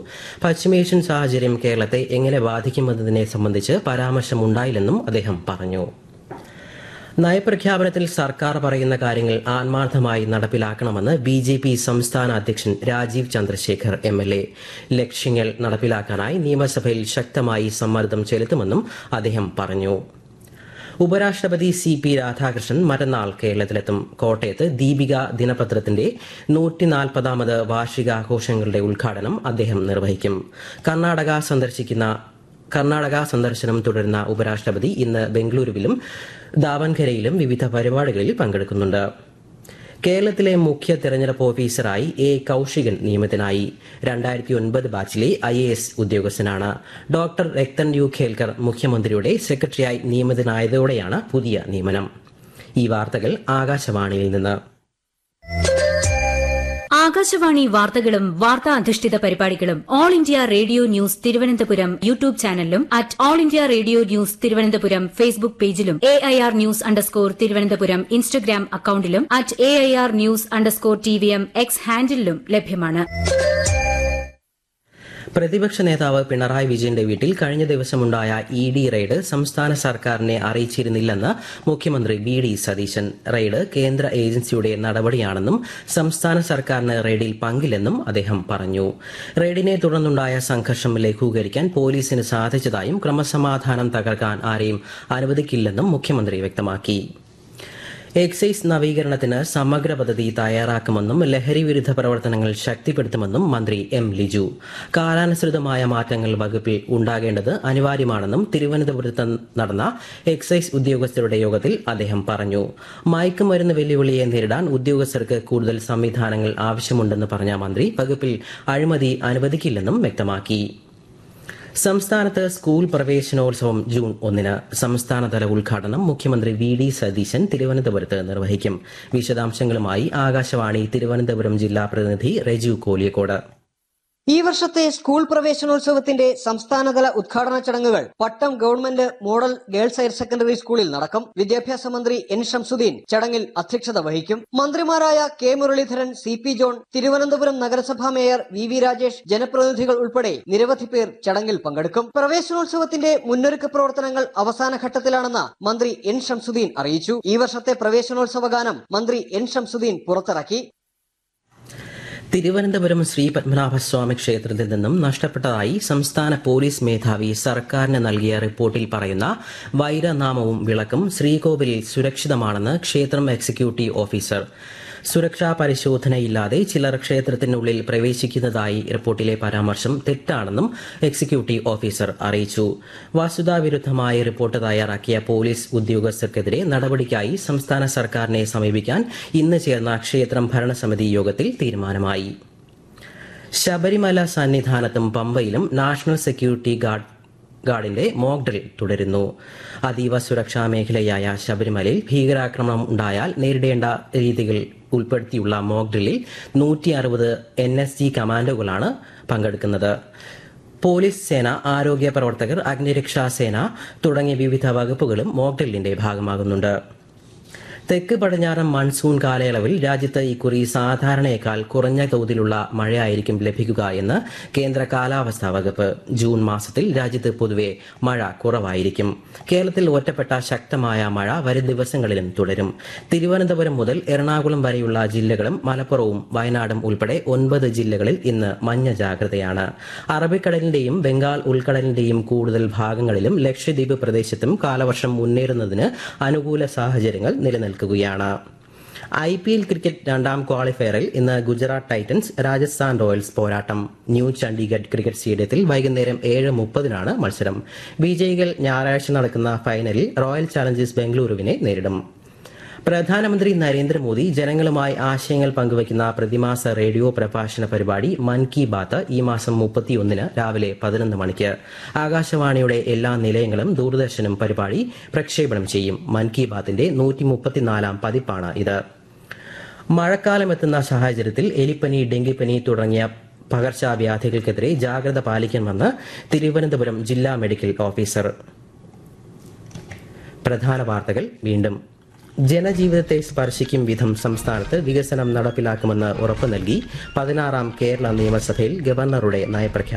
പശ്ചിമേഷ്യൻ സാഹചര്യം കേരളത്തെ എങ്ങനെ ബാധിക്കുമെന്നതിനെ സംബന്ധിച്ച് പരാമർശമുണ്ടായില്ലെന്നും അദ്ദേഹം പറഞ്ഞു നയപ്രഖ്യാപനത്തിൽ സർക്കാർ പറയുന്ന കാര്യങ്ങൾ ആത്മാർത്ഥമായി നടപ്പിലാക്കണമെന്ന് ബി ജെ പി സംസ്ഥാന അധ്യക്ഷൻ Rajeev Chandrasekhar M L A ലക്ഷ്യങ്ങൾ നടപ്പിലാക്കാനായി നിയമസഭയിൽ ശക്തമായി സമ്മർദ്ദം ചെലുത്തുമെന്നും അദ്ദേഹം പറഞ്ഞു ഉപരാഷ്ട്രപതി സി പി രാധാകൃഷ്ണൻ മറ്റന്നാൾ കേരളത്തിലെത്തും കോട്ടയത്ത് ദീപിക ദിനപത്രത്തിന്റെ നൂറ്റിനാൽപ്പതാമത് വാർഷികാഘോഷങ്ങളുടെ ഉദ്ഘാടനം അദ്ദേഹം നിർവഹിക്കും കർണാടക സന്ദർശിക്കുന്ന കർണാടക സന്ദർശനം തുടരുന്ന ഉപരാഷ്ട്രപതി ഇന്ന് ബംഗളൂരുവിലും ദാവൻഖരയിലും വിവിധ പരിപാടികളിൽ പങ്കെടുക്കുന്നുണ്ട് കേരളത്തിലെ മുഖ്യ തെരഞ്ഞെടുപ്പ് ഓഫീസറായി എ കൌശികൻ നിയമിതനായി രണ്ടായിരത്തി ഒൻപത് ബാച്ചിലെ ഐ എ എസ് ഉദ്യോഗസ്ഥനാണ് ഡോക്ടർ രക്തൻ യു ഖേൽക്കർ മുഖ്യമന്ത്രിയുടെ സെക്രട്ടറിയായി നിയമിതനായതോടെയാണ് പുതിയ നിയമനം ഈ വാർത്തകൾ ആകാശവാണിയിൽ നിന്ന് ആകാശവാണി വാർത്തകളും വാർത്താ അധിഷ്ഠിത പരിപാടികളും all India radio news Thiruvananthapuram YouTube ചാനലിലും at all India radio news Thiruvananthapuram Facebook പേജിലും A I R news underscore Thiruvananthapuram Instagram അക്കൌണ്ടിലും at A I R news underscore T V M X ഹാൻഡിലും ലഭ്യമാണ് പ്രതിപക്ഷ നേതാവ് പിണറായി വിജയന്റെ വീട്ടിൽ കഴിഞ്ഞ ദിവസമുണ്ടായ ഇ ഡി റെയ്ഡ് സംസ്ഥാന സർക്കാരിനെ അറിയിച്ചിരുന്നില്ലെന്ന് മുഖ്യമന്ത്രി വി ഡി സതീശൻ റെയ്ഡ് കേന്ദ്ര ഏജൻസിയുടെ നടപടിയാണെന്നും സംസ്ഥാന സർക്കാരിന് റെയ്ഡിൽ പങ്കില്ലെന്നും അദ്ദേഹം പറഞ്ഞു റെയ്ഡിനെ തുടർന്നുണ്ടായ സംഘർഷം ലഘൂകരിക്കാൻ പോലീസിന് സാധിച്ചതായും ക്രമസമാധാനം തകർക്കാൻ ആരെയും അനുവദിക്കില്ലെന്നും മുഖ്യമന്ത്രി വ്യക്തമാക്കി എക്സൈസ് നവീകരണത്തിന് സമഗ്ര പദ്ധതി തയ്യാറാക്കുമെന്നും ലഹരി വിരുദ്ധ പ്രവർത്തനങ്ങൾ ശക്തിപ്പെടുത്തുമെന്നും മന്ത്രി എം ലിജു കാലാനുസൃതമായ മാറ്റങ്ങൾ വകുപ്പിൽ ഉണ്ടാകേണ്ടത് അനിവാര്യമാണെന്നും തിരുവനന്തപുരത്ത് നടന്ന എക്സൈസ് ഉദ്യോഗസ്ഥരുടെ യോഗത്തിൽ അദ്ദേഹം പറഞ്ഞു മയക്കുമരുന്ന് വെല്ലുവിളിയെ നേരിടാൻ ഉദ്യോഗസ്ഥർക്ക് കൂടുതൽ സംവിധാനങ്ങൾ ആവശ്യമുണ്ടെന്ന് പറഞ്ഞ മന്ത്രി വകുപ്പിൽ അഴിമതി അനുവദിക്കില്ലെന്നും വ്യക്തമാക്കി സംസ്ഥാനത്ത് സ്കൂൾ പ്രവേശനോത്സവം ജൂൺ ഒന്നിന് സംസ്ഥാനതല ഉദ്ഘാടനം മുഖ്യമന്ത്രി വി ഡി സതീശൻ തിരുവനന്തപുരത്ത് നിർവഹിക്കും വിശദാംശങ്ങളുമായി ആകാശവാണി തിരുവനന്തപുരം ജില്ലാ പ്രതിനിധി റെജു കോലിയക്കോട് ഈ വർഷത്തെ സ്കൂൾ പ്രവേശനോത്സവത്തിന്റെ സംസ്ഥാനതല ഉദ്ഘാടന ചടങ്ങുകൾ Pattom government model girls higher secondary സ്കൂളിൽ നടക്കും വിദ്യാഭ്യാസ മന്ത്രി എൻ ഷംസുദ്ദീൻ ചടങ്ങിൽ അധ്യക്ഷത വഹിക്കും മന്ത്രിമാരായ K Muraleedharan C P John Thiruvananthapuram നഗരസഭാ മേയർ വി വി രാജേഷ് ജനപ്രതിനിധികൾ ഉൾപ്പെടെ നിരവധി പേർ ചടങ്ങിൽ പങ്കെടുക്കും പ്രവേശനോത്സവത്തിന്റെ മുന്നൊരുക്ക പ്രവർത്തനങ്ങൾ അവസാന ഘട്ടത്തിലാണെന്ന് മന്ത്രി എൻ ഷംസുദ്ദീൻ അറിയിച്ചു ഈ വർഷത്തെ പ്രവേശനോത്സവ ഗാനം മന്ത്രി എൻ ഷംസുദ്ദീൻ പുറത്തിറക്കി തിരുവനന്തപുരം ശ്രീ പത്മനാഭസ്വാമി ക്ഷേത്രത്തിൽ നിന്നും നഷ്ടപ്പെട്ടതായി സംസ്ഥാന പോലീസ് മേധാവി സർക്കാരിന് നൽകിയ റിപ്പോർട്ടിൽ പറയുന്ന വൈരനാമവും വിളക്കും ശ്രീകോവിലിൽ സുരക്ഷിതമാണെന്ന് ക്ഷേത്രം എക്സിക്യൂട്ടീവ് ഓഫീസർ സുരക്ഷാ പരിശോധനയില്ലാതെ ചിലർ ക്ഷേത്രത്തിനുള്ളിൽ പ്രവേശിക്കുന്നതായി റിപ്പോർട്ടിലെ പരാമർശം തെറ്റാണെന്നും എക്സിക്യൂട്ടീവ് ഓഫീസർ അറിയിച്ചു വസ്തുതാവിരുദ്ധമായ റിപ്പോർട്ട് തയ്യാറാക്കിയ പോലീസ് ഉദ്യോഗസ്ഥർക്കെതിരെ നടപടിക്കായി സംസ്ഥാന സർക്കാരിനെ സമീപിക്കാൻ ഇന്ന് ചേർന്ന ക്ഷേത്രം ഭരണസമിതി യോഗത്തിൽ തീരുമാനമായി ശബരിമല സന്നിധാനത്തും പമ്പയിലും നാഷണൽ സെക്യൂരിറ്റി ഗാർഡ് ഗാർഡിന്റെ മോക്ക് ഡ്രിൽ തുടരുന്നു അതീവ സുരക്ഷാ മേഖലയായ ശബരിമലയിൽ ഭീകരാക്രമണം ഉണ്ടായാൽ നേരിടേണ്ട രീതികൾ ഉൾപ്പെടുത്തിയുള്ള മോക്ക് ഡ്രില്ലിൽ നൂറ്റി അറുപത് എൻ എസ് ജി കമാൻഡോകളാണ് പങ്കെടുക്കുന്നത് പോലീസ് സേന ആരോഗ്യ പ്രവർത്തകർ അഗ്നിരക്ഷാ സേന തുടങ്ങിയ വിവിധ വകുപ്പുകളും മോക്ക് ഡ്രില്ലിന്റെ ഭാഗമാകുന്നുണ്ട് തെക്ക് പടിഞ്ഞാറൻ മൺസൂൺ കാലയളവിൽ രാജ്യത്ത് ഇക്കുറി സാധാരണയേക്കാൾ കുറഞ്ഞ തോതിലുള്ള മഴയായിരിക്കും ലഭിക്കുക എന്ന് കേന്ദ്ര കാലാവസ്ഥാ വകുപ്പ് ജൂൺ മാസത്തിൽ രാജ്യത്ത് പൊതുവെ മഴ കുറവായിരിക്കും കേരളത്തിൽ ഒറ്റപ്പെട്ട ശക്തമായ മഴ വരും ദിവസങ്ങളിലും തുടരും തിരുവനന്തപുരം മുതൽ എറണാകുളം വരെയുള്ള ജില്ലകളും മലപ്പുറവും വയനാടും ഉൾപ്പെടെ ഒൻപത് ജില്ലകളിൽ ഇന്ന് മഞ്ഞ ജാഗ്രതയാണ് അറബിക്കടലിന്റെയും ബംഗാൾ ഉൾക്കടലിന്റെയും കൂടുതൽ ഭാഗങ്ങളിലും ലക്ഷദ്വീപ് പ്രദേശത്തും കാലവർഷം മുന്നേറുന്നതിന് അനുകൂല സാഹചര്യങ്ങൾ നിലനിൽക്കുകയാണ് ഐ പി എൽ ക്രിക്കറ്റ് രണ്ടാം ക്വാളിഫയറിൽ ഇന്ന് ഗുജറാത്ത് ടൈറ്റൻസ് രാജസ്ഥാൻ റോയൽസ് പോരാട്ടം ന്യൂ ചണ്ഡീഗഡ് ക്രിക്കറ്റ് സ്റ്റേഡിയത്തിൽ വൈകുന്നേരം ഏഴ് മുപ്പതിനാണ് മത്സരം വിജയികൾ ഞായറാഴ്ച നടക്കുന്ന ഫൈനലിൽ റോയൽ ചാലഞ്ചേഴ്സ് ബംഗളൂരുവിനെ നേരിടും പ്രധാനമന്ത്രി നരേന്ദ്രമോദി ജനങ്ങളുമായി ആശയങ്ങൾ പങ്കുവയ്ക്കുന്ന പ്രതിമാസ റേഡിയോ പ്രഭാഷണ പരിപാടി മൻ കി ബാത്ത് ഈ മാസം മുപ്പത്തിയൊന്നിന് രാവിലെ പതിനൊന്ന് മണിക്ക് ആകാശവാണിയുടെ എല്ലാ നിലയങ്ങളും ദൂരദർശനും പരിപാടി പ്രക്ഷേപണം ചെയ്യും മൻ കി ബാത്തിന്റെ നൂറ്റി മുപ്പത്തിനാലാം പതിപ്പാണ് ഇത് മഴക്കാലം എത്തുന്ന സാഹചര്യത്തിൽ എലിപ്പനി ഡെങ്കിപ്പനി തുടങ്ങിയ പകർച്ചവ്യാധികൾക്കെതിരെ ജാഗ്രത പാലിക്കണമെന്ന് തിരുവനന്തപുരം ജില്ലാ മെഡിക്കൽ ഓഫീസർ പ്രധാന വാർത്തകൾ വീണ്ടും ജനജീവിതത്തെ സ്പർശിക്കും വിധം സംസ്ഥാനത്ത് വികസനം നടപ്പിലാക്കുമെന്ന് ഉറപ്പു നൽകി പതിനാറാം കേരള നിയമസഭയിൽ ഗവർണറുടെ നയപ്രഖ്യാപനം